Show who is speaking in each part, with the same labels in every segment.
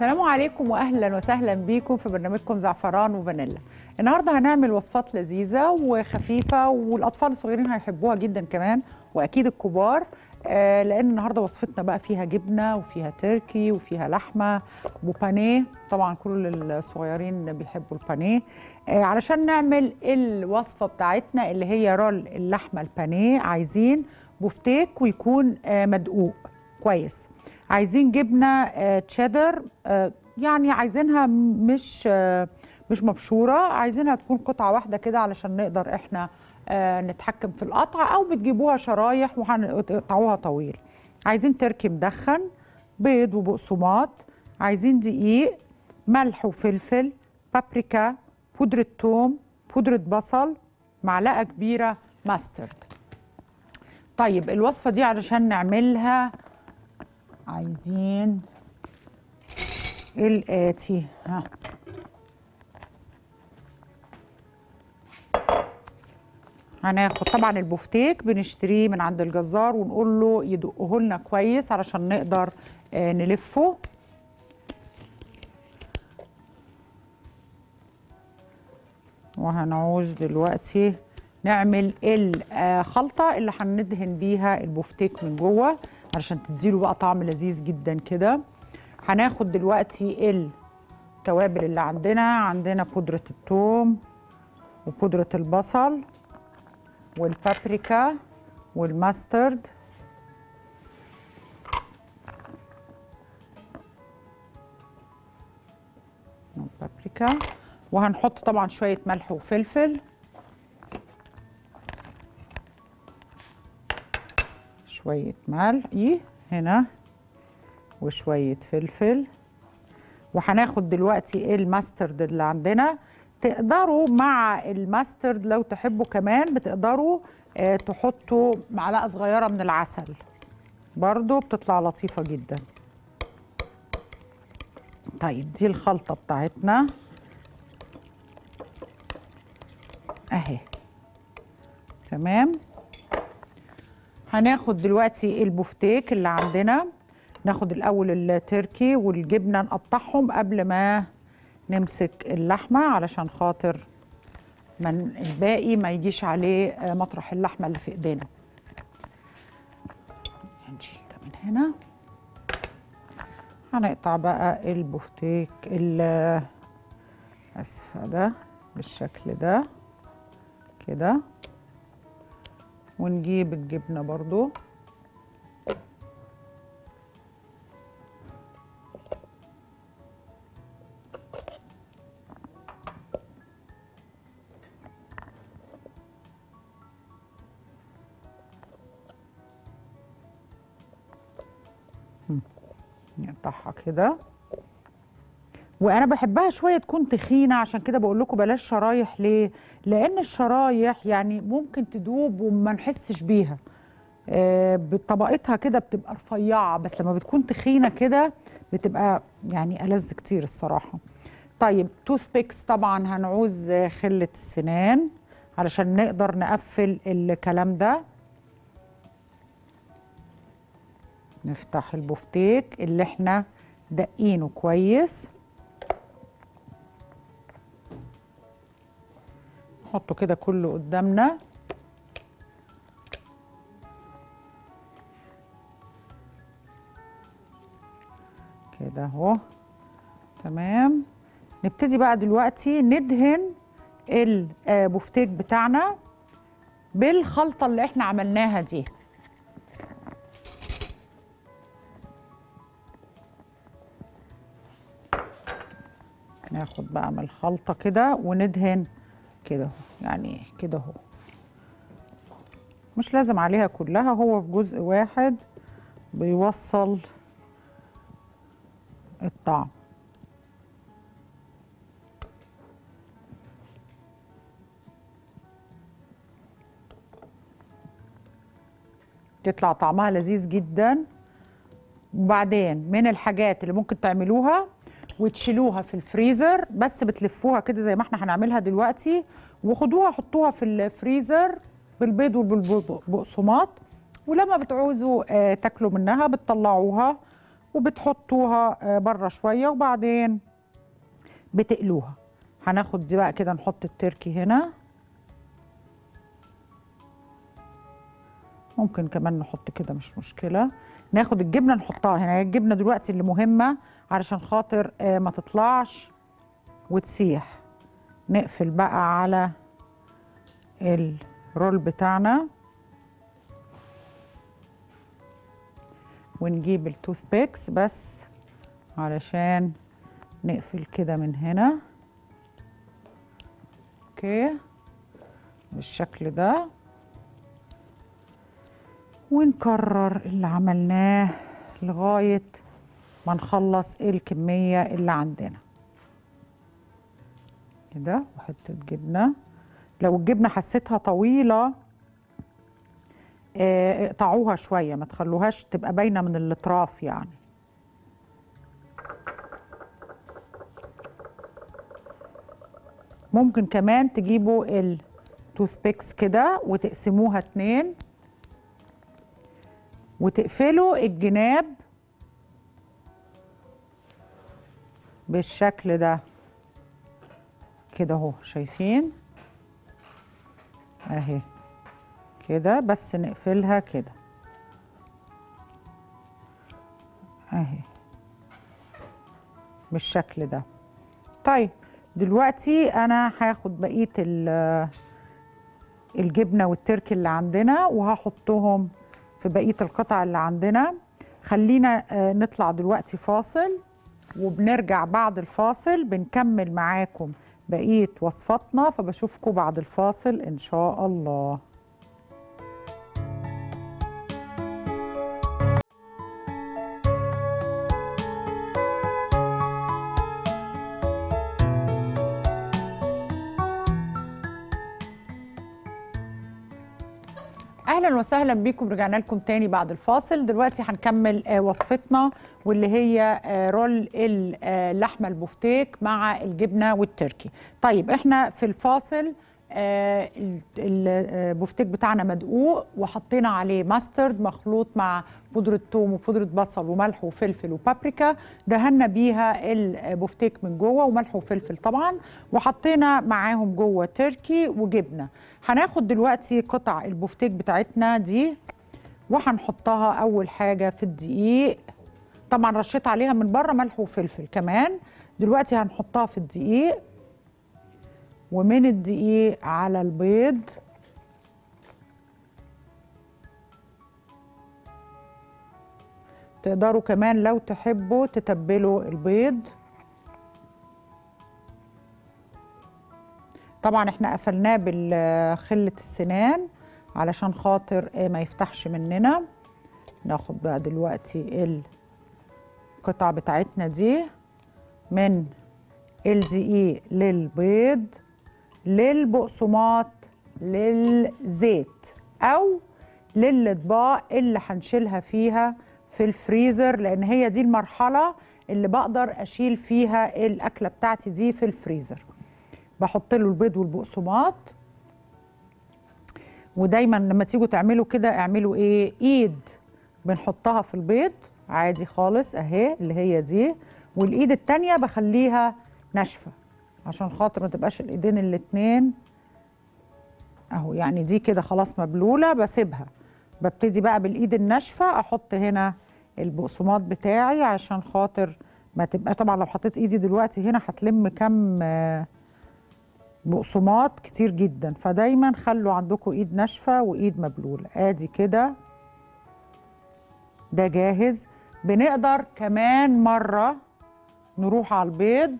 Speaker 1: السلام عليكم واهلا وسهلا بيكم في برنامجكم زعفران وفانيلا النهارده هنعمل وصفات لذيذه وخفيفه والاطفال الصغيرين هيحبوها جدا كمان واكيد الكبار آه لان النهارده وصفتنا بقى فيها جبنه وفيها تركي وفيها لحمه وبانيه طبعا كل الصغيرين بيحبوا البانيه آه علشان نعمل الوصفه بتاعتنا اللي هي رول اللحمه البانيه عايزين بفتيك ويكون آه مدقوق كويس عايزين جبنه آه تشيدر آه يعني عايزينها مش آه مش مبشوره عايزينها تكون قطعه واحده كده علشان نقدر احنا آه نتحكم في القطع او بتجيبوها شرايح وهتقطعوها طويل عايزين تركي مدخن بيض وبقسماط عايزين دقيق ملح وفلفل بابريكا بودرة ثوم بودرة بصل معلقة كبيرة ماسترد طيب الوصفة دي علشان نعملها عايزين الآتي ها هناخد طبعا البفتيك بنشتريه من عند الجزار ونقول له يدقه لنا كويس علشان نقدر آه نلفه وهنعوز دلوقتي نعمل الخلطة اللي هندهن بيها البفتيك من جوه علشان تديله بقى طعم لذيذ جدا كده هناخد دلوقتي التوابل اللي عندنا عندنا بودرة الثوم وبودرة البصل والبابريكا والماسترد البابريكا وهنحط طبعا شوية ملح وفلفل شوية ملح إيه هنا وشوية فلفل وهناخد دلوقتي الماسترد اللي عندنا تقدروا مع الماسترد لو تحبوا كمان بتقدروا آه تحطوا معلقة صغيرة من العسل برضو بتطلع لطيفة جدا طيب دي الخلطة بتاعتنا اهي تمام هناخد دلوقتي البفتيك اللي عندنا ناخد الاول التركي والجبنه نقطعهم قبل ما نمسك اللحمه علشان خاطر من الباقي ما يجيش عليه مطرح اللحمه اللي في ايدينا هنشيل ده من هنا هنقطع بقى البفتيك اسفه ده بالشكل ده كده ونجيب الجبنه برضو نقطعها كده وانا بحبها شويه تكون تخينه عشان كده بقول لكم بلاش شرايح ليه لان الشرايح يعني ممكن تدوب وما نحسش بيها آه بطبقتها كده بتبقى رفيعه بس لما بتكون تخينه كده بتبقى يعني ألذ كتير الصراحه طيب توث بيكس طبعا هنعوز خله السنان علشان نقدر نقفل الكلام ده نفتح البفتيك اللي احنا دقينه كويس نحطه كده كله قدامنا كده اهو تمام نبتدي بقى دلوقتي ندهن البفتيك بتاعنا بالخلطة اللي احنا عملناها دي ناخد بقى من الخلطة كده وندهن كده يعني كده اهو مش لازم عليها كلها هو في جزء واحد بيوصل الطعم تطلع طعمها لذيذ جدا وبعدين من الحاجات اللي ممكن تعملوها وتشيلوها في الفريزر بس بتلفوها كده زي ما احنا هنعملها دلوقتي وخدوها حطوها في الفريزر بالبيض وبالبقسماط ولما بتعوزوا آه تاكلوا منها بتطلعوها وبتحطوها آه، بره شويه وبعدين بتقلوها هناخد دي بقى كده نحط التركي هنا ممكن كمان نحط كده مش مشكله ناخد الجبنه نحطها هنا هي الجبنه دلوقتي اللي مهمه علشان خاطر آه، ما تطلعش وتسيح نقفل بقى على الرول بتاعنا ونجيب التوث بيكس بس علشان نقفل كده من هنا اوكي بالشكل ده ونكرر اللي عملناه لغاية ما نخلص الكمية اللي عندنا كده وحتة جبنة لو الجبنة حسيتها طويلة آه، اقطعوها شوية ما تخلوهاش تبقى باينة من الأطراف يعني ممكن كمان تجيبوا التوث بيكس كده وتقسموها اتنين وتقفلوا الجناب بالشكل ده كده اهو شايفين اهي كده بس نقفلها كده اهي بالشكل ده طيب دلوقتي انا هاخد بقيه ال- الجبنه والتركي اللي عندنا وهحطهم في بقيه القطع اللي عندنا خلينا آه، نطلع دلوقتي فاصل وبنرجع بعد الفاصل بنكمل معاكم بقيه وصفاتنا فبشوفكم بعد الفاصل ان شاء الله اهلا وسهلا بيكم رجعنا لكم تاني بعد الفاصل دلوقتي هنكمل آه، وصفتنا واللي هي آه، رول اللحمه البفتيك مع الجبنه والتركي طيب احنا في الفاصل آه، ال- ال- البفتيك بتاعنا مدقوق وحطينا عليه ماسترد مخلوط مع بودرة ثوم وبودرة بصل وملح وفلفل وبابريكا دهنا بيها البفتيك من جوه وملح وفلفل طبعا وحطينا معاهم جوه تركي وجبنه هناخد دلوقتي قطع البفتيك بتاعتنا دي وهنحطها اول حاجه في الدقيق طبعا رشيت عليها من بره ملح وفلفل كمان دلوقتي هنحطها في الدقيق ومن الدقيق على البيض تقدروا كمان لو تحبوا تتبلوا البيض طبعا احنا قفلناه بالخلة السنان علشان خاطر آه، ما يفتحش مننا ناخد بقى دلوقتي القطع بتاعتنا دي من الدقيق للبيض للبقسماط للزيت او للاطباق اللي هنشيلها فيها في الفريزر لان هي دي المرحله اللي بقدر اشيل فيها الاكله بتاعتي دي في الفريزر بحط له البيض والبقسماط ودايما لما تيجوا تعملوا كده اعملوا ايه ايد بنحطها في البيض عادي خالص اهي اللي هي دي والايد التانية بخليها ناشفه عشان خاطر ما تبقاش الايدين الاتنين اهو يعني دي كده خلاص مبلوله بسيبها ببتدي بقى بالايد الناشفه احط هنا البقسماط بتاعي عشان خاطر ما تبقى طبعا لو حطيت ايدي دلوقتي هنا هتلم كم آه، بقسماط كتير جدا فدايما خلوا عندكم ايد ناشفه وايد مبلوله ادي كده ده جاهز بنقدر كمان مره نروح على البيض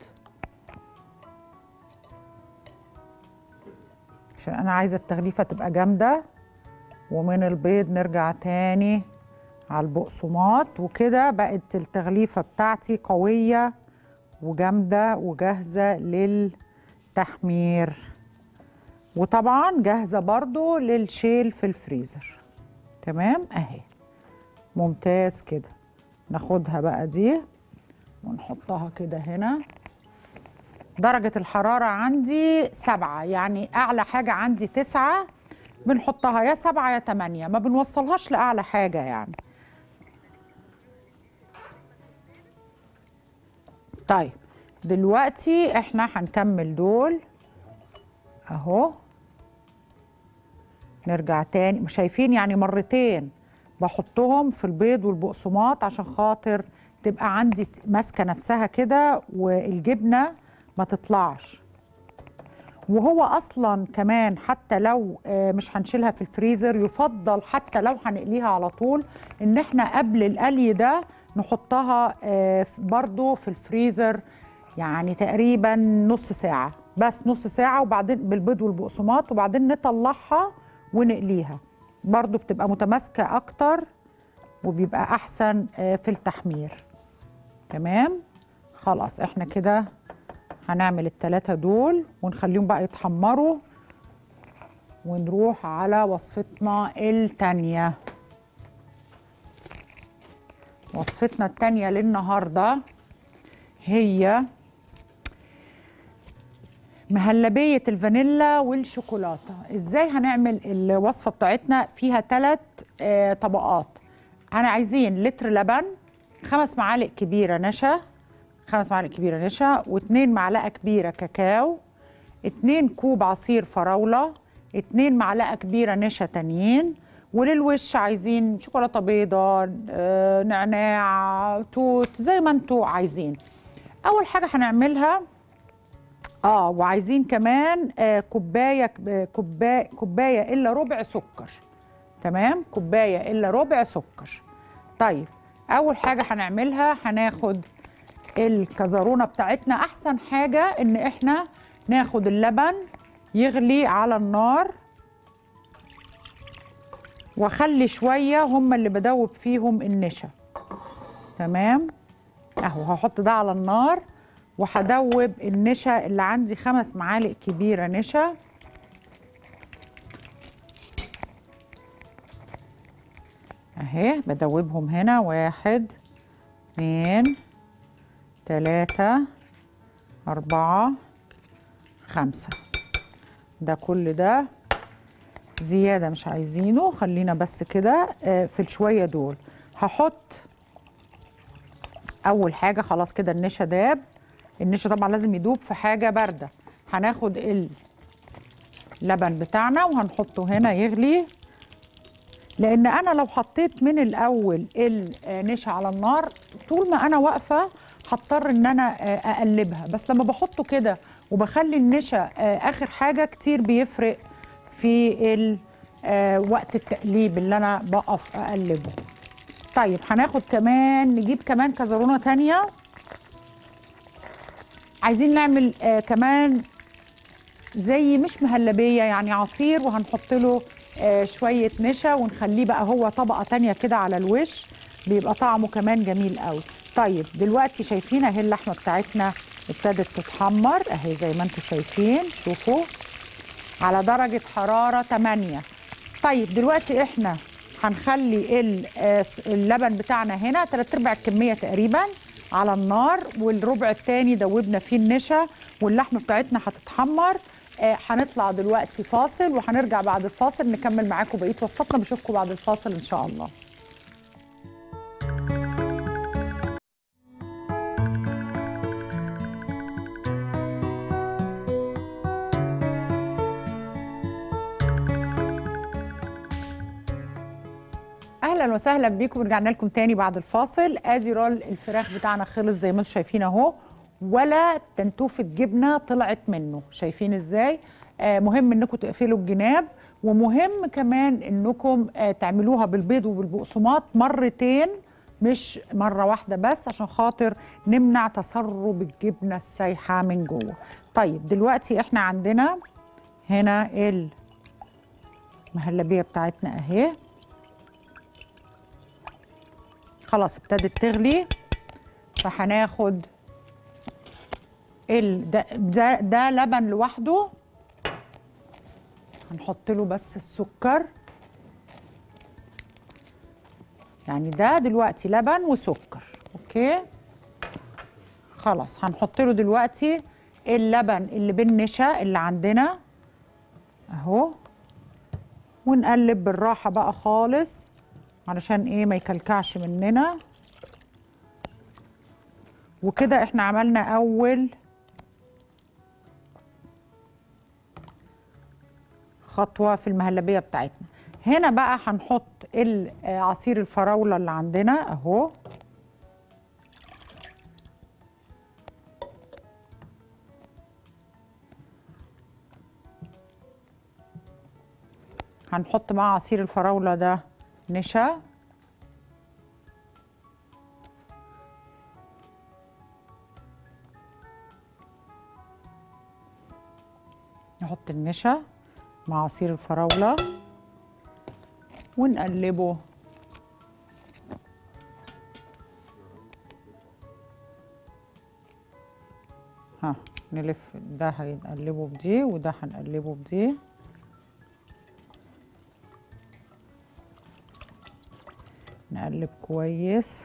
Speaker 1: عشان انا عايزه التغليفه تبقى جامده ومن البيض نرجع تاني على البقسماط وكده بقت التغليفه بتاعتي قويه وجامده وجاهزه للتحمير وطبعا جاهزه برضو للشيل في الفريزر تمام اهي ممتاز كده ناخدها بقى دي ونحطها كده هنا درجة الحرارة عندي سبعة يعني أعلى حاجة عندي تسعة بنحطها يا سبعة يا تمانية ما بنوصلهاش لأعلى حاجة يعني طيب دلوقتي احنا هنكمل دول اهو نرجع تاني شايفين يعني مرتين بحطهم في البيض والبقسماط عشان خاطر تبقى عندي ماسكه نفسها كده والجبنه ما تطلعش وهو اصلا كمان حتى لو آه، مش هنشيلها في الفريزر يفضل حتى لو هنقليها على طول ان احنا قبل القلي ده نحطها آه، في- برضو في الفريزر يعني تقريبا نص ساعة بس نص ساعة وبعدين بالبيض والبقسماط وبعدين نطلعها ونقليها برضو بتبقى متماسكة اكتر وبيبقى احسن آه، في التحمير تمام خلاص احنا كده هنعمل التلاتة دول ونخليهم بقى يتحمروا ونروح على وصفتنا التانية وصفتنا التانية للنهاردة هي مهلبية الفانيلا والشوكولاتة ازاي هنعمل الوصفة بتاعتنا فيها ثلاث طبقات انا عايزين لتر لبن خمس معالق كبيرة نشا خمس معالق كبيرة نشا واتنين معلقة كبيرة كاكاو اتنين كوب عصير فراولة اتنين معلقة كبيرة نشا تانيين وللوش عايزين شوكولاتة بيضة آه، نعناع توت زي ما انتوا عايزين اول حاجة هنعملها اه وعايزين كمان آه كوبايه آه، كوبايه كوبايه الا ربع سكر تمام كوبايه الا ربع سكر طيب اول حاجه هنعملها هناخد الكزرونه بتاعتنا احسن حاجه ان احنا ناخد اللبن يغلي على النار واخلي شويه هم اللي بدوب فيهم النشا تمام اهو هحط ده على النار وهدوب النشا اللي عندي خمس معالق كبيره نشا اهي بدوبهم هنا واحد اتنين تلاتة أربعة خمسة ده كل ده زيادة مش عايزينه خلينا بس كده آه، في الشوية دول هحط أول حاجة خلاص كده النشا داب النشا طبعا لازم يدوب في حاجة باردة هناخد اللبن بتاعنا وهنحطه هنا يغلي لان انا لو حطيت من الاول النشا على النار طول ما انا واقفه هضطر ان انا آه، اقلبها بس لما بحطه كده وبخلي النشا آه، اخر حاجه كتير بيفرق في ال- آه، وقت التقليب اللي انا بقف اقلبه طيب هناخد كمان نجيب كمان كزرونه تانية عايزين نعمل آه كمان زي مش مهلبية يعني عصير وهنحط له آه شوية نشا ونخليه بقى هو طبقة تانية كده على الوش بيبقى طعمه كمان جميل قوي طيب دلوقتي شايفين اهي اللحمة بتاعتنا ابتدت تتحمر اهي زي ما انتم شايفين شوفوا على درجة حرارة 8 طيب دلوقتي احنا هنخلي ال- آه، اللبن بتاعنا هنا تلات ارباع الكمية تقريبا على النار والربع التاني دوبنا فيه النشا واللحمة بتاعتنا هتتحمر آه، هنطلع دلوقتي فاصل وهنرجع بعد الفاصل نكمل معاكم بقية وصفتنا بشوفكم بعد الفاصل ان شاء الله اهلا وسهلا بيكم رجعنا لكم تاني بعد الفاصل ادي رول الفراخ بتاعنا خلص زي ما انتم شايفين اهو ولا تنتوفه جبنه طلعت منه شايفين ازاي آه مهم انكم تقفلوا الجناب ومهم كمان انكم آه تعملوها بالبيض وبالبقسماط مرتين مش مره واحده بس عشان خاطر نمنع تسرب الجبنه السايحه من جوه طيب دلوقتي احنا عندنا هنا المهلبيه بتاعتنا اهي خلاص ابتدت تغلي فهناخد ال ده, ده, ده لبن لوحده هنحط له بس السكر يعني ده دلوقتي لبن وسكر اوكي خلاص هنحط له دلوقتي اللبن اللي بالنشا اللي عندنا اهو ونقلب بالراحه بقى خالص علشان ايه ما يكلكعش مننا وكده احنا عملنا اول خطوه في المهلبيه بتاعتنا هنا بقى هنحط ال- آه، عصير الفراوله اللي عندنا اهو هنحط مع عصير الفراوله ده نشا نحط النشا مع عصير الفراولة ونقلبه ها نلف ده هنقلبه بدي وده هنقلبه بدي نقلب كويس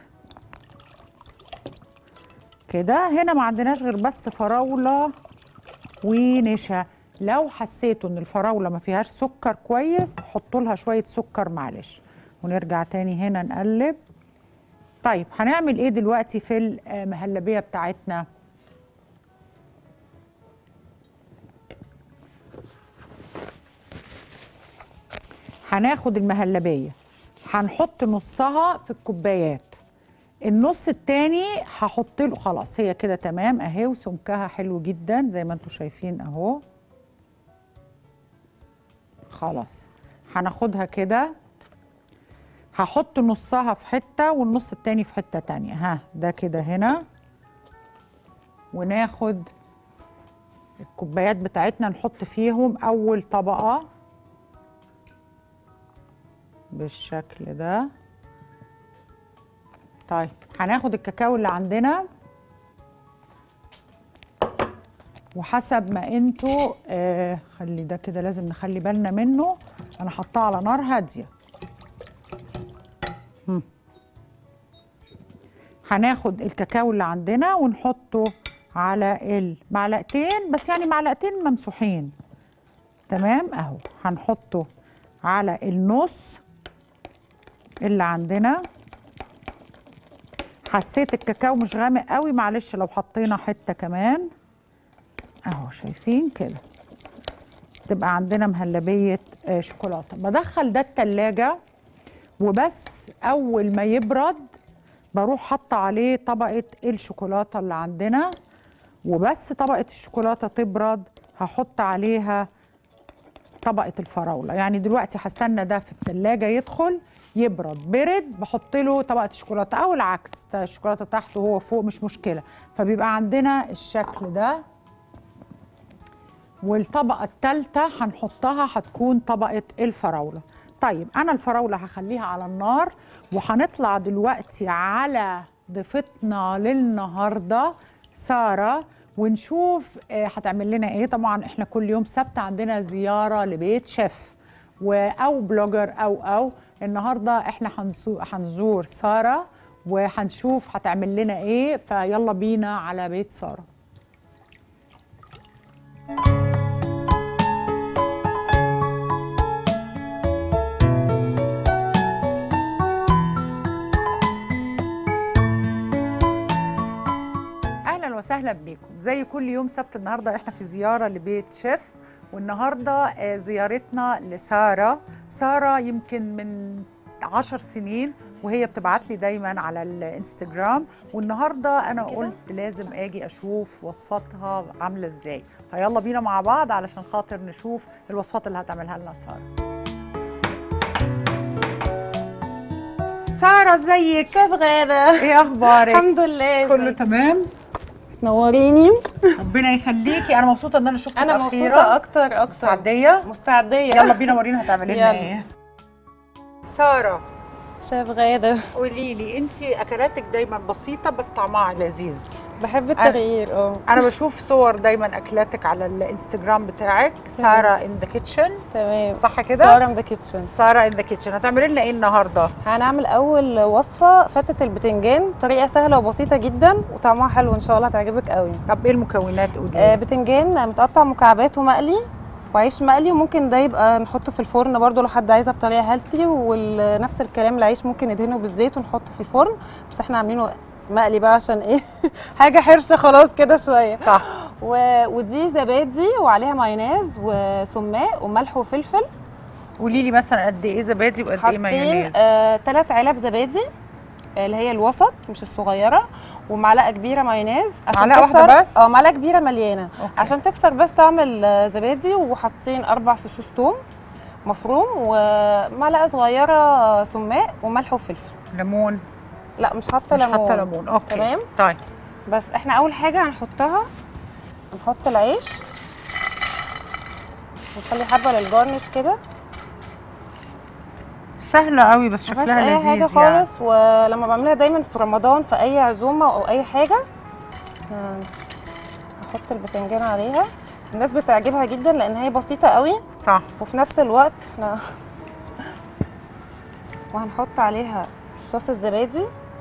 Speaker 1: كده هنا ما عندناش غير بس فراولة ونشا لو حسيتوا ان الفراوله ما فيهاش سكر كويس حطوا لها شويه سكر معلش ونرجع تاني هنا نقلب طيب هنعمل ايه دلوقتي في المهلبيه بتاعتنا هناخد المهلبيه هنحط نصها في الكوبايات النص التاني هحط له خلاص هي كده تمام اهي وسمكها حلو جدا زي ما انتم شايفين اهو خلاص هناخدها كده هحط نصها في حتة والنص التاني في حتة تانية ها ده كده هنا وناخد الكوبايات بتاعتنا نحط فيهم أول طبقة بالشكل ده طيب هناخد الكاكاو اللي عندنا وحسب ما انتوا آه خلي ده كده لازم نخلي بالنا منه انا حطاه على نار هاديه هم. هناخد الكاكاو اللي عندنا ونحطه على المعلقتين بس يعني معلقتين ممسوحين تمام اهو هنحطه على النص اللي عندنا حسيت الكاكاو مش غامق قوي معلش لو حطينا حته كمان اهو شايفين كده تبقى عندنا مهلبيه آه، شوكولاته بدخل ده التلاجة وبس اول ما يبرد بروح حاطه عليه طبقه الشوكولاته اللي عندنا وبس طبقه الشوكولاته تبرد هحط عليها طبقه الفراوله يعني دلوقتي هستنى ده في التلاجة يدخل يبرد برد بحط له طبقه الشوكولاته او العكس الشوكولاته تحت وهو فوق مش مشكله فبيبقى عندنا الشكل ده والطبقة الثالثة هنحطها هتكون طبقة الفراولة طيب أنا الفراولة هخليها على النار وهنطلع دلوقتي على ضيفتنا للنهاردة سارة ونشوف آه، هتعمل لنا ايه طبعا احنا كل يوم سبت عندنا زيارة لبيت شيف و- او بلوجر او او النهارده احنا هنسو- هنزور سارة وهنشوف هتعمل لنا ايه فيلا بينا على بيت ساره اهلا وسهلا بيكم زي كل يوم سبت النهارده احنا في زياره لبيت شيف والنهارده آه، زيارتنا لساره ساره يمكن من عشر سنين وهي بتبعت لي دايما على الانستجرام والنهارده انا قلت لازم اجي اشوف وصفاتها عامله ازاي فيلا بينا مع بعض علشان خاطر نشوف الوصفات اللي هتعملها لنا ساره ساره ازيك
Speaker 2: شيف غادة
Speaker 1: ايه اخبارك
Speaker 2: الحمد لله
Speaker 1: كله تمام
Speaker 2: نوريني
Speaker 1: ربنا يخليكي انا مبسوطه ان انا شفتك
Speaker 2: انا
Speaker 1: أخيراً.
Speaker 2: مبسوطة اكتر اكتر
Speaker 1: مستعديه
Speaker 2: مستعدية
Speaker 1: يلا بينا ورينا هتعملي لنا
Speaker 2: يلا.
Speaker 1: ايه ساره
Speaker 2: شيف غادة
Speaker 1: قولي لي انت اكلاتك دايما بسيطه بس طعمها لذيذ
Speaker 2: بحب التغيير اه
Speaker 1: انا بشوف صور دايما اكلاتك على الانستجرام بتاعك ساره ان ذا كيتشن
Speaker 2: تمام
Speaker 1: صح كده
Speaker 2: سارة ذا كيتشن
Speaker 1: ساره ان ذا كيتشن هتعملي لنا ايه النهارده
Speaker 2: هنعمل اول وصفة فتة البتنجان طريقة سهلة وبسيطة جدا وطعمها حلو ان شاء الله هتعجبك قوي
Speaker 1: طب ايه المكونات قولي
Speaker 2: آه
Speaker 1: لي
Speaker 2: بتنجان متقطع مكعبات ومقلي وعيش مقلي وممكن ده يبقى نحطه في الفرن برضو لو حد عايزها بطريقه هيلثي ونفس الكلام العيش ممكن ندهنه بالزيت ونحطه في الفرن بس احنا عاملينه مقلي بقى عشان ايه حاجه حرشه خلاص كده شويه
Speaker 1: صح
Speaker 2: و... ودي زبادي وعليها مايونيز وسماق وملح وفلفل
Speaker 1: قولي لي مثلا قد ايه زبادي وقد ايه
Speaker 2: حاطين
Speaker 1: مايونيز
Speaker 2: آه، تلات علب زبادي آه، اللي هي الوسط مش الصغيره ومعلقه كبيره مايونيز عشان
Speaker 1: معلقة واحدة
Speaker 2: تكسر-
Speaker 1: بس؟
Speaker 2: اه معلقه كبيره مليانه
Speaker 1: أوكي.
Speaker 2: عشان تكسر بس تعمل آه، زبادي وحاطين اربع فصوص توم مفروم ومعلقه صغيره سماق وملح وفلفل
Speaker 1: ليمون
Speaker 2: لا مش حاطه
Speaker 1: مش
Speaker 2: ليمون
Speaker 1: حاطه ليمون اوكي
Speaker 2: تمام.
Speaker 1: طيب
Speaker 2: بس احنا اول حاجه هنحطها نحط العيش نخلي حبه للجارنش كده
Speaker 1: سهله قوي بس
Speaker 2: مفيهاش
Speaker 1: شكلها
Speaker 2: اي
Speaker 1: لذيذ
Speaker 2: حاجه
Speaker 1: يعني
Speaker 2: خالص ولما بعملها دايما في رمضان في اي عزومه او اي حاجه آه، احط البتنجان عليها الناس بتعجبها جدا لان هي بسيطه قوي
Speaker 1: صح
Speaker 2: وفي نفس الوقت احنا وهنحط عليها صوص الزبادي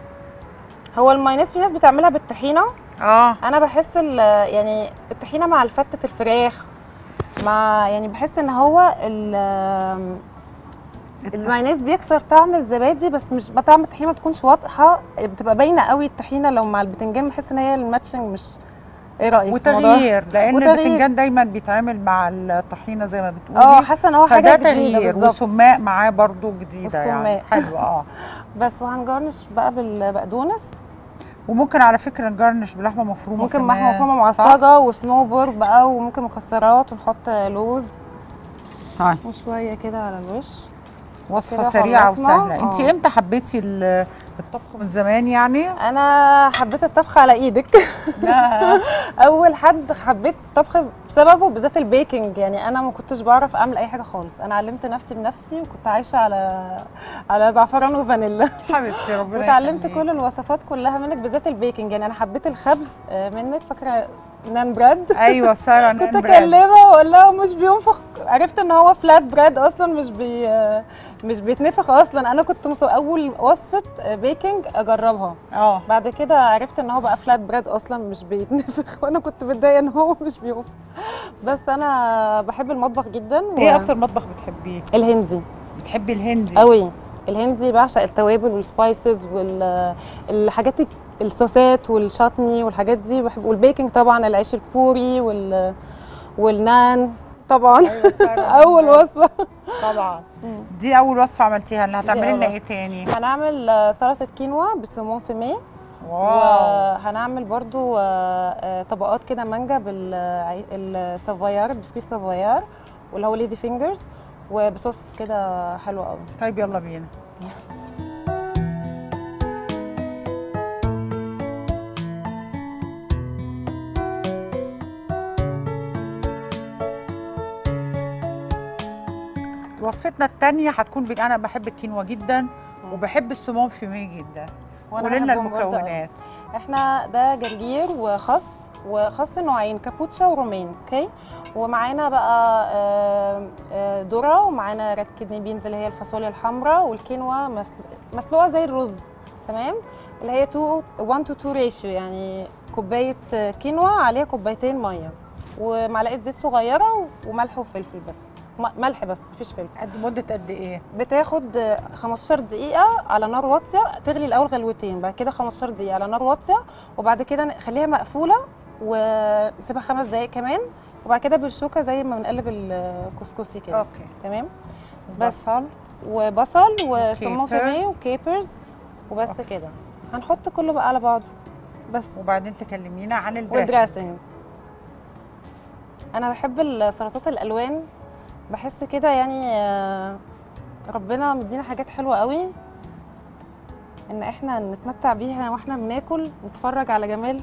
Speaker 2: هو المايونيز في ناس بتعملها بالطحينه
Speaker 1: اه
Speaker 2: انا بحس ال- يعني الطحينه مع الفتة الفراخ مع يعني بحس ان هو ال- المايونيز بيكسر طعم الزبادي بس مش طعم الطحينه ما تكونش واضحه بتبقى باينه قوي الطحينه لو مع البتنجان بحس ان هي الماتشنج مش ايه رايك في الموضوع؟
Speaker 1: وتغيير لان
Speaker 2: وتغيير.
Speaker 1: البتنجان دايما بيتعمل مع الطحينه زي ما بتقولي
Speaker 2: اه حاسه ان هو حاجه
Speaker 1: فده
Speaker 2: جديده
Speaker 1: تغيير
Speaker 2: بالظبط
Speaker 1: وسماق معاه برضو جديده يعني
Speaker 2: والسماق.
Speaker 1: حلو اه
Speaker 2: بس وهنجرنش بقى بالبقدونس
Speaker 1: وممكن على فكره نجرنش بلحمه مفرومه
Speaker 2: ممكن
Speaker 1: كمان.
Speaker 2: لحمه مفرومه
Speaker 1: صح؟
Speaker 2: معصجه وسنوبر بقى وممكن مكسرات ونحط لوز
Speaker 1: طيب
Speaker 2: وشويه كده على الوش
Speaker 1: وصفه
Speaker 2: كده
Speaker 1: سريعه
Speaker 2: خلصنا.
Speaker 1: وسهله انت
Speaker 2: آه.
Speaker 1: امتى حبيتي ال- الطبخ من زمان يعني
Speaker 2: انا حبيت الطبخ على ايدك اول حد حبيت الطبخ بسببه بالذات البيكنج يعني انا ما كنتش بعرف اعمل اي حاجه خالص انا علمت نفسي بنفسي وكنت عايشه على على زعفران وفانيلا
Speaker 1: حبيبتي ربنا
Speaker 2: وتعلمت
Speaker 1: يخليك.
Speaker 2: كل الوصفات كلها منك بالذات البيكنج يعني انا حبيت الخبز آه، منك فاكره نان براد
Speaker 1: ايوه ساره
Speaker 2: كنت
Speaker 1: نان براد.
Speaker 2: اكلمها واقول لها مش بينفخ عرفت ان هو فلات براد اصلا مش بي مش بيتنفخ اصلا انا كنت مص... اول وصفه بيكنج اجربها
Speaker 1: اه
Speaker 2: بعد كده عرفت ان هو بقى فلات براد اصلا مش بيتنفخ وانا كنت متضايقه ان هو مش بينفخ بس انا بحب المطبخ جدا و...
Speaker 1: ايه اكتر مطبخ بتحبيه
Speaker 2: الهندي
Speaker 1: بتحبي الهندي
Speaker 2: قوي الهندي بعشق التوابل والسبايسز والحاجات الصوصات والشاتني والحاجات دي بحب والبيكنج طبعا العيش البوري وال والنان طبعا
Speaker 1: أيوة سارة
Speaker 2: اول
Speaker 1: نان براد.
Speaker 2: وصفه
Speaker 1: طبعا دي اول وصفه عملتيها اللي هتعملي
Speaker 2: أول
Speaker 1: لنا
Speaker 2: وصفة.
Speaker 1: ايه تاني
Speaker 2: هنعمل آه، سلطه كينوا بالسمون فيميه
Speaker 1: واو
Speaker 2: وهنعمل برضو آه، آه، طبقات كده مانجا بالسافويار بسكويت سافويار واللي هو ليدي فينجرز وبصوص كده حلو قوي
Speaker 1: طيب يلا بينا وصفتنا التانية هتكون بين انا بحب الكينوا جدا وبحب السمون فيمي جدا
Speaker 2: وأنا
Speaker 1: قولي لنا
Speaker 2: بحبهم برضو قوي.
Speaker 1: المكونات
Speaker 2: احنا ده جرجير وخس وخس نوعين كابوتشا ورومين اوكي ومعانا بقى آه، آه، ذره ومعانا ريد كيدني بينز اللي هي الفاصوليا الحمراء والكينوا مسل- مسلوقه زي الرز تمام اللي هي 2 1 تو 2 ريشيو يعني كوبايه آه، كينوا عليها كوبايتين ميه ومعلقه زيت صغيره وملح وفلفل بس م- ملح بس مفيش فلفل
Speaker 1: قد مدة قد ايه؟
Speaker 2: بتاخد آه، 15 دقيقة على نار واطية تغلي الأول غلوتين بعد كده 15 دقيقة على نار واطية وبعد كده نخليها مقفولة ونسيبها خمس دقايق كمان وبعد كده بالشوكة زي ما بنقلب الكسكسي كده
Speaker 1: اوكي
Speaker 2: تمام بس.
Speaker 1: بصل
Speaker 2: وبصل وسمون فيمي
Speaker 1: وكيبرز.
Speaker 2: وكيبرز وبس
Speaker 1: أوكي.
Speaker 2: كده هنحط كله بقى على بعضه بس
Speaker 1: وبعدين تكلمينا عن الدريسنج
Speaker 2: والدراسنج انا بحب السلطات الالوان بحس كده يعني آه، ربنا مدينا حاجات حلوه قوي ان احنا نتمتع بيها واحنا بناكل نتفرج على جمال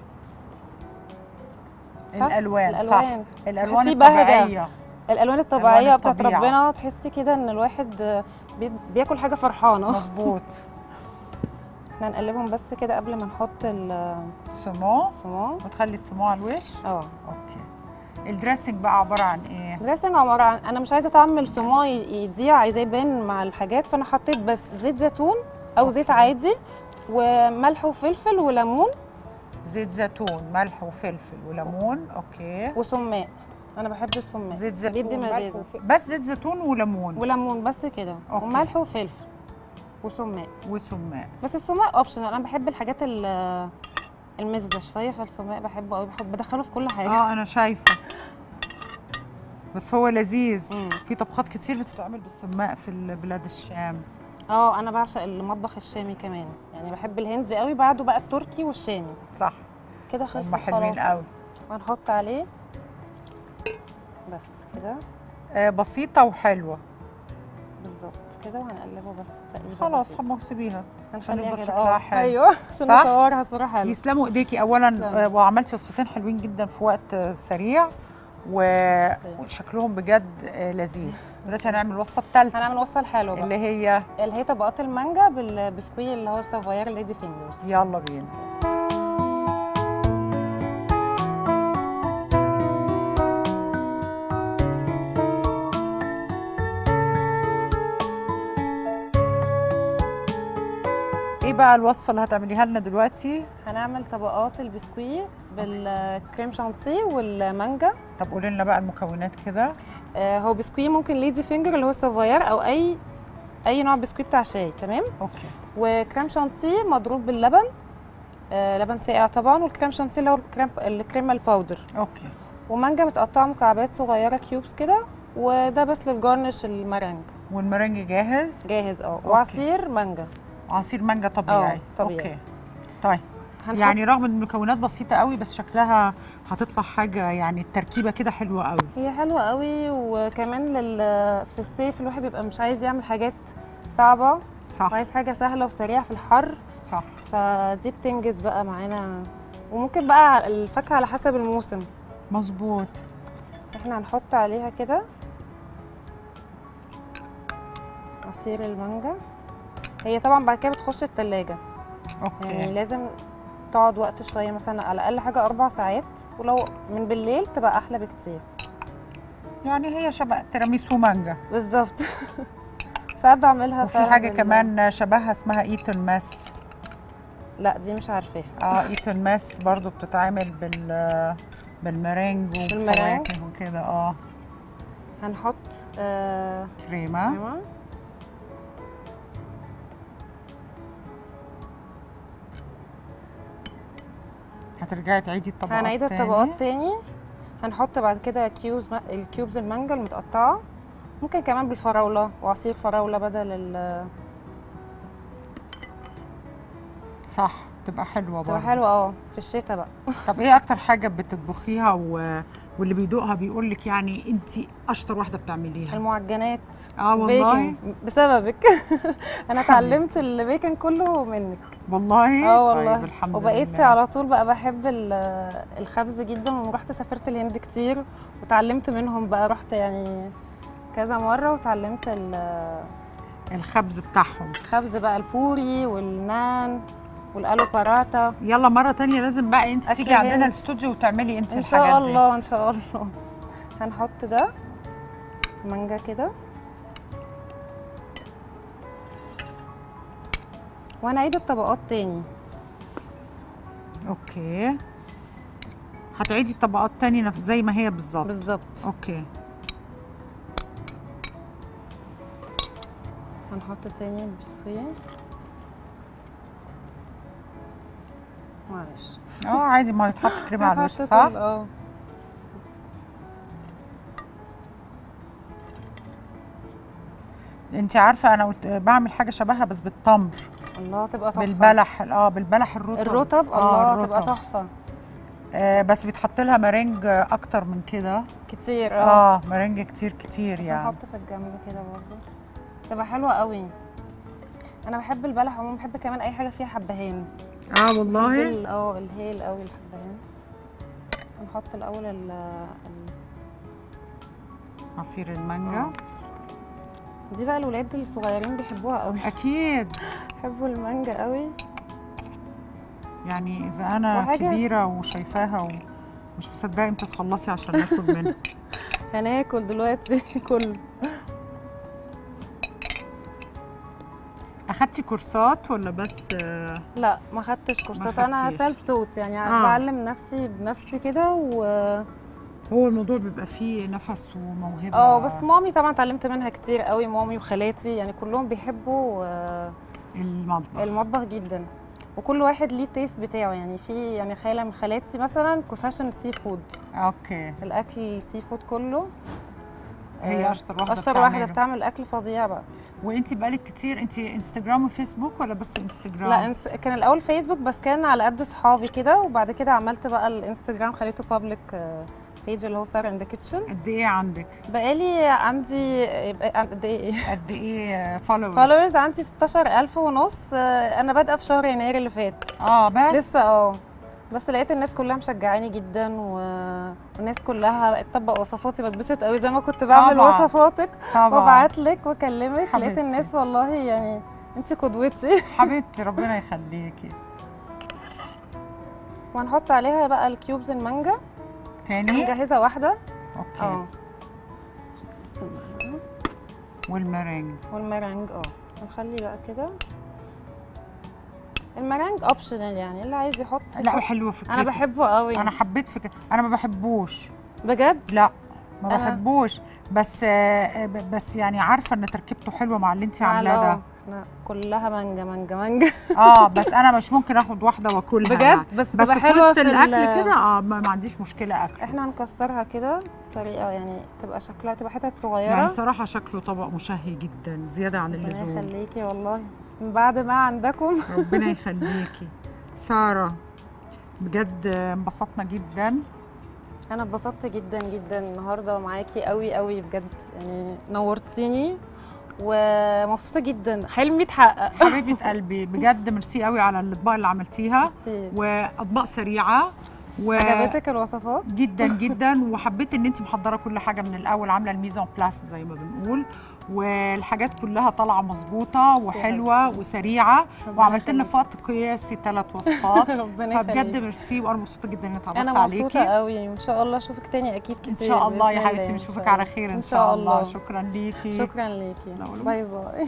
Speaker 2: صح؟
Speaker 1: الالوان صح
Speaker 2: الألوان.
Speaker 1: الالوان
Speaker 2: تحسي بهجة.
Speaker 1: الطبيعيه
Speaker 2: الالوان الطبيعيه بتاعت
Speaker 1: الطبيعة.
Speaker 2: ربنا تحسي كده ان الواحد آه، بي- بياكل حاجه فرحانه
Speaker 1: مظبوط
Speaker 2: احنا هنقلبهم بس كده قبل ما نحط
Speaker 1: سمون
Speaker 2: الصومال
Speaker 1: وتخلي السمون على الوش
Speaker 2: اه
Speaker 1: اوكي الدريسنج بقى عباره عن ايه
Speaker 2: دريسنج عباره عن انا مش عايزه طعم الصومال يضيع عايزاه يبان مع الحاجات فانا حطيت بس زيت زيتون او زيت
Speaker 1: أوكي.
Speaker 2: عادي وملح وفلفل وليمون
Speaker 1: زيت زيتون ملح وفلفل وليمون اوكي
Speaker 2: وسماق انا بحب السماق
Speaker 1: زيت
Speaker 2: بيدي
Speaker 1: زيتون ملح
Speaker 2: مزازه
Speaker 1: وف- بس زيت زيتون وليمون
Speaker 2: وليمون بس كده
Speaker 1: أوكي.
Speaker 2: وملح وفلفل وسماق
Speaker 1: وسماق
Speaker 2: بس السماق اوبشنال انا بحب الحاجات ال- المززه شويه فالسماق بحبه قوي بحب بدخله في كل حاجه
Speaker 1: اه انا شايفه بس هو لذيذ
Speaker 2: مم.
Speaker 1: في طبخات كتير بتتعمل بالسماق في بلاد الشام
Speaker 2: اه انا بعشق المطبخ الشامي كمان يعني بحب الهندي قوي بعده بقى التركي والشامي
Speaker 1: صح
Speaker 2: كده خلصت
Speaker 1: هم حلوين
Speaker 2: خلاص
Speaker 1: قوي
Speaker 2: وهنحط عليه بس كده
Speaker 1: آه بسيطه وحلوه
Speaker 2: بالظبط كده وهنقلبه بس تقريبا
Speaker 1: خلاص هم سيبيها عشان
Speaker 2: هنخليها
Speaker 1: يفضل
Speaker 2: كده
Speaker 1: شكلها
Speaker 2: اه
Speaker 1: حلو.
Speaker 2: ايوه عشان
Speaker 1: صح؟
Speaker 2: اصورها صوره حلوه
Speaker 1: يسلموا ايديكي اولا
Speaker 2: تسلم.
Speaker 1: آه، وعملتي وصفتين حلوين جدا في وقت آه، سريع و- وشكلهم بجد آه، لذيذ دلوقتي هنعمل الوصفه الثالثه
Speaker 2: هنعمل وصفه الحلوه بقى
Speaker 1: اللي هي
Speaker 2: اللي هي طبقات المانجا بالبسكويت اللي هو السافوير ليدي فينجرز
Speaker 1: يلا بينا ايه بقى الوصفه اللي هتعمليها لنا دلوقتي
Speaker 2: هنعمل طبقات البسكويت بالكريم شانتيه والمانجا
Speaker 1: طب قولي لنا بقى المكونات كده
Speaker 2: آه، هو بسكويت ممكن ليدي فينجر اللي هو السافوير او اي اي نوع بسكويت بتاع شاي تمام
Speaker 1: اوكي
Speaker 2: وكريم شانتيه مضروب باللبن آه، لبن ساقع طبعا والكريم شانتيه اللي هو الكريم الكريمه الباودر
Speaker 1: اوكي
Speaker 2: ومانجا متقطعه مكعبات صغيره كيوبس كده وده بس للجارنش المرنج
Speaker 1: والمرنج جاهز
Speaker 2: جاهز اه وعصير مانجا
Speaker 1: عصير مانجا طبيعي
Speaker 2: اه، طبيعي.
Speaker 1: اوكي طيب
Speaker 2: هنحط
Speaker 1: يعني رغم ان المكونات بسيطه قوي بس شكلها هتطلع حاجه يعني التركيبه كده حلوه قوي
Speaker 2: هي حلوه قوي وكمان لل... في الصيف الواحد بيبقى مش عايز يعمل حاجات صعبه
Speaker 1: صح
Speaker 2: وعايز حاجه سهله وسريعه في الحر
Speaker 1: صح
Speaker 2: فدي بتنجز بقى معانا وممكن بقى الفاكهه على حسب الموسم
Speaker 1: مظبوط
Speaker 2: احنا هنحط عليها كده عصير المانجا هي طبعا بعد كده بتخش التلاجة يعني
Speaker 1: اوكي
Speaker 2: لازم تقعد وقت شوية مثلا على الأقل حاجة أربع ساعات ولو من بالليل تبقى أحلى بكتير
Speaker 1: يعني هي شبه تيراميسو مانجا
Speaker 2: بالظبط ساعات بعملها
Speaker 1: وفي
Speaker 2: فعلاً
Speaker 1: حاجه
Speaker 2: بال-
Speaker 1: كمان شبهها اسمها ايتون ماس
Speaker 2: لا دي مش عارفاها
Speaker 1: اه ايتون ماس برضو بتتعمل بال بالمرنج
Speaker 2: بالمرنج؟
Speaker 1: وفواكه وكده اه
Speaker 2: هنحط آه
Speaker 1: كريمه
Speaker 2: كريمة.
Speaker 1: هترجعي تعيدي الطبقات
Speaker 2: هنعيد
Speaker 1: تاني.
Speaker 2: الطبقات تاني هنحط بعد كده كيوز ما... الكيوبز المانجا المتقطعة ممكن كمان بالفراولة وعصير فراولة بدل ال
Speaker 1: صح تبقى حلوه
Speaker 2: تبقى
Speaker 1: برضو
Speaker 2: حلوة اه في الشتاء بقى
Speaker 1: طب ايه اكتر حاجه بتطبخيها و... واللي بيدوقها بيقول لك يعني انت اشطر واحده بتعمليها
Speaker 2: المعجنات
Speaker 1: اه والله
Speaker 2: بيكن بسببك انا اتعلمت البيكن كله منك
Speaker 1: والله
Speaker 2: اه والله
Speaker 1: طيب الحمد
Speaker 2: وبقيت
Speaker 1: لله.
Speaker 2: على طول بقى بحب ال- الخبز جدا ورحت سافرت الهند كتير وتعلمت منهم بقى رحت يعني كذا مرة وتعلمت ال-
Speaker 1: الخبز بتاعهم
Speaker 2: الخبز بقى البوري والنان والالو باراتا
Speaker 1: يلا مره تانية لازم بقى انت
Speaker 2: أكل
Speaker 1: تيجي عندنا
Speaker 2: هند.
Speaker 1: الاستوديو وتعملي انت
Speaker 2: ان
Speaker 1: الحاجات
Speaker 2: شاء
Speaker 1: دي
Speaker 2: الله ان شاء الله هنحط ده مانجا كده وهنعيد الطبقات تاني
Speaker 1: اوكي هتعيدي الطبقات تاني نف- زي ما هي بالظبط
Speaker 2: بالظبط
Speaker 1: اوكي
Speaker 2: هنحط تاني البسكويت معلش
Speaker 1: اه عادي ما يتحط كريمه على الوش
Speaker 2: حطيت
Speaker 1: صح
Speaker 2: ال- اه
Speaker 1: انت عارفه انا قلت بعمل حاجه شبهها بس بالتمر
Speaker 2: الله تبقى تحفه
Speaker 1: بالبلح اه بالبلح الرطب
Speaker 2: الرطب
Speaker 1: آه
Speaker 2: الله تبقى
Speaker 1: الرطب.
Speaker 2: تحفه
Speaker 1: آه بس بيتحط لها مرنج اكتر من كده
Speaker 2: كتير اه
Speaker 1: اه مرنج كتير كتير يعني
Speaker 2: هنحط في الجنب كده برضه تبقى حلوه قوي انا بحب البلح عموما بحب كمان اي حاجه فيها حبهان
Speaker 1: اه
Speaker 2: بحب
Speaker 1: والله
Speaker 2: ال- اه الهيل قوي الحبهان هنحط الاول ال ال-
Speaker 1: عصير المانجا
Speaker 2: آه. دي بقى الولاد الصغيرين بيحبوها قوي
Speaker 1: اكيد
Speaker 2: بيحبوا المانجا قوي
Speaker 1: يعني اذا انا
Speaker 2: وحاجة-
Speaker 1: كبيره وشايفاها ومش مصدقه امتى تخلصي عشان ناكل منها
Speaker 2: هناكل دلوقتي كله
Speaker 1: اخدتي كورسات ولا بس آه،
Speaker 2: لا ما خدتش كورسات انا
Speaker 1: خدتيش.
Speaker 2: سيلف توت يعني
Speaker 1: آه.
Speaker 2: بعلم نفسي بنفسي كده و
Speaker 1: هو الموضوع بيبقى فيه نفس وموهبه
Speaker 2: اه بس مامي طبعا اتعلمت منها كتير قوي مامي وخالاتي يعني كلهم بيحبوا آه،
Speaker 1: المطبخ
Speaker 2: المطبخ جدا وكل واحد ليه التيست بتاعه يعني في يعني خاله من خالاتي مثلا بروفيشنال سي فود
Speaker 1: اوكي
Speaker 2: الاكل السي فود كله
Speaker 1: هي
Speaker 2: آه،
Speaker 1: اشطر واحده
Speaker 2: اشطر واحده
Speaker 1: بتعمله.
Speaker 2: بتعمل اكل فظيع بقى
Speaker 1: وانت بقالك كتير انت انستجرام وفيسبوك ولا بس انستجرام
Speaker 2: لا انس... كان الاول فيسبوك بس كان على قد صحابي كده وبعد كده عملت بقى الانستجرام خليته بابليك بيج اللي هو سار ان ذا كيتشن
Speaker 1: قد ايه عندك
Speaker 2: بقالي عندي يبقى قد ايه
Speaker 1: قد ايه فولورز
Speaker 2: فولورز عندي 16000 ونص آه، انا بادئه في شهر يناير اللي فات
Speaker 1: اه بس
Speaker 2: لسه اه بس لقيت الناس كلها مشجعاني جدا و... والناس كلها بقت تطبق وصفاتي بتبسط قوي زي ما كنت بعمل
Speaker 1: طبعاً.
Speaker 2: وصفاتك
Speaker 1: طبعا
Speaker 2: وابعت لك واكلمك لقيت
Speaker 1: حبيبتي.
Speaker 2: الناس والله يعني انت قدوتي
Speaker 1: حبيبتي ربنا يخليكي
Speaker 2: وهنحط عليها بقى الكيوبز المانجا
Speaker 1: تاني
Speaker 2: مجهزه واحده
Speaker 1: اوكي
Speaker 2: اه بسم الله.
Speaker 1: والمرنج
Speaker 2: والمرنج اه هنخلي بقى كده المرنج اوبشنال يعني اللي عايز يحط
Speaker 1: لا
Speaker 2: يحط.
Speaker 1: حلوه فكرته
Speaker 2: انا بحبه قوي
Speaker 1: انا حبيت فكره انا ما بحبوش
Speaker 2: بجد
Speaker 1: لا ما
Speaker 2: أنا-
Speaker 1: بحبوش بس آه، ب- بس يعني عارفه ان تركيبته حلوه مع اللي انت
Speaker 2: مع
Speaker 1: عاملاه
Speaker 2: ال-
Speaker 1: ده
Speaker 2: اه لا كلها مانجا مانجا مانجا
Speaker 1: اه بس انا مش ممكن اخد واحده واكلها
Speaker 2: بجد؟
Speaker 1: يعني.
Speaker 2: بس
Speaker 1: بس
Speaker 2: تبقى
Speaker 1: في
Speaker 2: حلوة
Speaker 1: وسط
Speaker 2: في ال-
Speaker 1: الاكل كده اه ما, ما عنديش مشكله اكل
Speaker 2: احنا هنكسرها كده بطريقه يعني تبقى شكلها تبقى حتت صغيره
Speaker 1: يعني صراحه شكله طبق مشهي جدا زياده عن
Speaker 2: ربنا
Speaker 1: اللزوم
Speaker 2: يخليكي والله من بعد ما عندكم
Speaker 1: ربنا يخليكي ساره بجد انبسطنا جدا
Speaker 2: انا اتبسطت جدا جدا النهارده معاكي قوي قوي بجد يعني نورتيني ومبسوطه جدا حلمي اتحقق
Speaker 1: حبيبه قلبي بجد ميرسي قوي على الاطباق اللي عملتيها
Speaker 2: ميرسي.
Speaker 1: واطباق سريعه و
Speaker 2: عجبتك الوصفات
Speaker 1: جدا جدا وحبيت ان انت محضره كل حاجه من الاول عامله الميزان بلاس زي ما بنقول والحاجات كلها طالعه مظبوطه وحلوه وسريعه
Speaker 2: ربنا
Speaker 1: وعملت لنا
Speaker 2: يخليك.
Speaker 1: في وقت قياسي ثلاث وصفات
Speaker 2: ربنا
Speaker 1: فبجد
Speaker 2: يخليك
Speaker 1: ميرسي وانا مبسوطه جدا اني اتعرفت
Speaker 2: انا مبسوطه
Speaker 1: عليكي
Speaker 2: قوي وان شاء الله اشوفك تاني اكيد
Speaker 1: ان
Speaker 2: كتير
Speaker 1: شاء الله يا
Speaker 2: بإذن
Speaker 1: حبيبتي
Speaker 2: إن
Speaker 1: بنشوفك
Speaker 2: شاء
Speaker 1: على
Speaker 2: الله.
Speaker 1: خير ان
Speaker 2: إن
Speaker 1: شاء الله
Speaker 2: الله.
Speaker 1: شكرا ليكي
Speaker 2: شكرا ليكي
Speaker 1: لا ولا-
Speaker 2: باي باي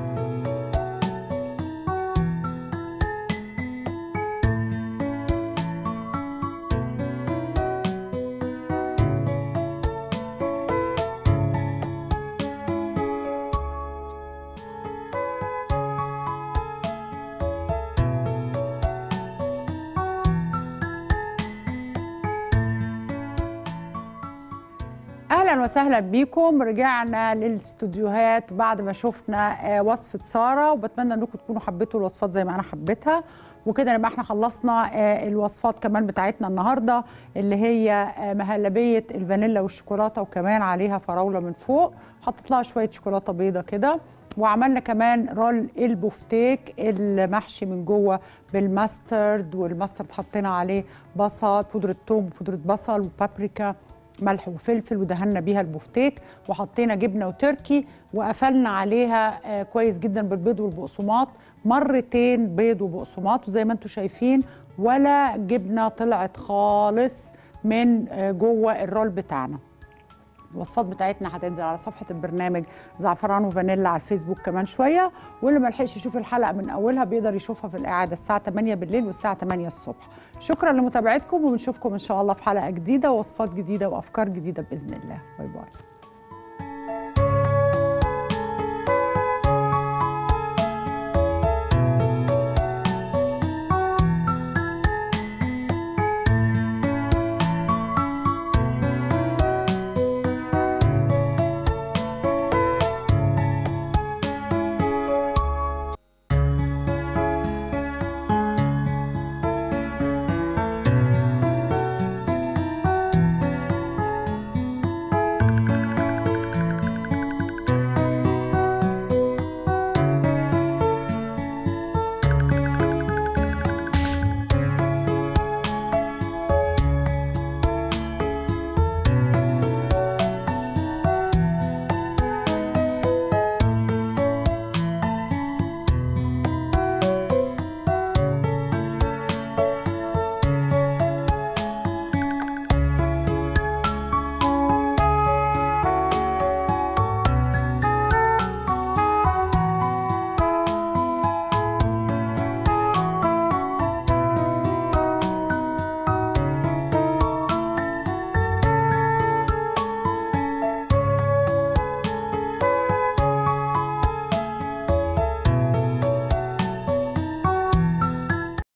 Speaker 1: اهلا وسهلا بيكم رجعنا للاستوديوهات بعد ما شفنا آه، وصفه ساره وبتمنى انكم تكونوا حبيتوا الوصفات زي ما انا حبيتها وكده نبقى احنا خلصنا آه، الوصفات كمان بتاعتنا النهارده اللي هي آه، مهلبيه الفانيلا والشوكولاته وكمان عليها فراوله من فوق حطيت لها شويه شوكولاته بيضه كده وعملنا كمان رول البوفتيك المحشي من جوه بالماسترد والماسترد حطينا عليه بصل بودره ثوم وبودره بصل وبابريكا ملح وفلفل ودهنا بيها البفتيك وحطينا جبنه وتركي وقفلنا عليها آه، كويس جدا بالبيض والبقسماط مرتين بيض وبقسماط وزي ما انتم شايفين ولا جبنه طلعت خالص من آه، جوه الرول بتاعنا الوصفات بتاعتنا هتنزل على صفحه البرنامج زعفران وفانيلا على الفيسبوك كمان شويه واللي ما لحقش يشوف الحلقه من اولها بيقدر يشوفها في الاعاده الساعه 8 بالليل والساعه 8 الصبح شكرا لمتابعتكم وبنشوفكم ان شاء الله في حلقه جديده ووصفات جديده وافكار جديده باذن الله باي باي